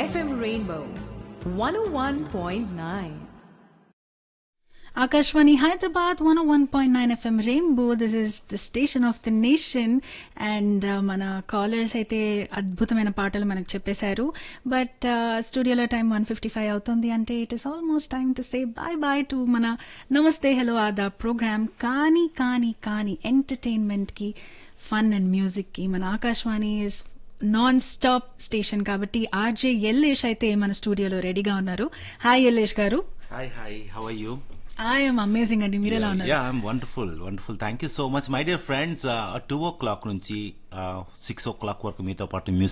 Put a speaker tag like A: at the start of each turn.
A: FM Rainbow 101.9.
B: Akashwani Hyderabad 101.9 FM Rainbow. This is the station of the nation. And మన callers అయితే అద్భుతమైన పాటలు మనకు చెప్పేశారు బట్ స్టూడియోలో టైం వన్ ఫిఫ్టీ ఫైవ్ అవుతుంది అంటే it is almost time to say bye bye to మన నమస్తే హలో ఆదా ప్రోగ్రామ్ కానీ కానీ కానీ ఎంటర్టైన్మెంట్కి ఫన్ అండ్ మ్యూజిక్కి మన Akashvani is non stop station కాబట్టి ఆర్జే ఎల్లేష్ అయితే మన స్టూడియోలో రెడీగా ఉన్నారు hi Ellesh garu
C: hi hi how are you
B: I'm amazing అండి మీరు ఎలా ఉన్నారు
C: yeah I'm wonderful wonderful thank you so much my dear friends two o'clock నుంచి సిక్స్ ఓ క్లాక్ వరకు మీతో పాటు మ్యూజిక్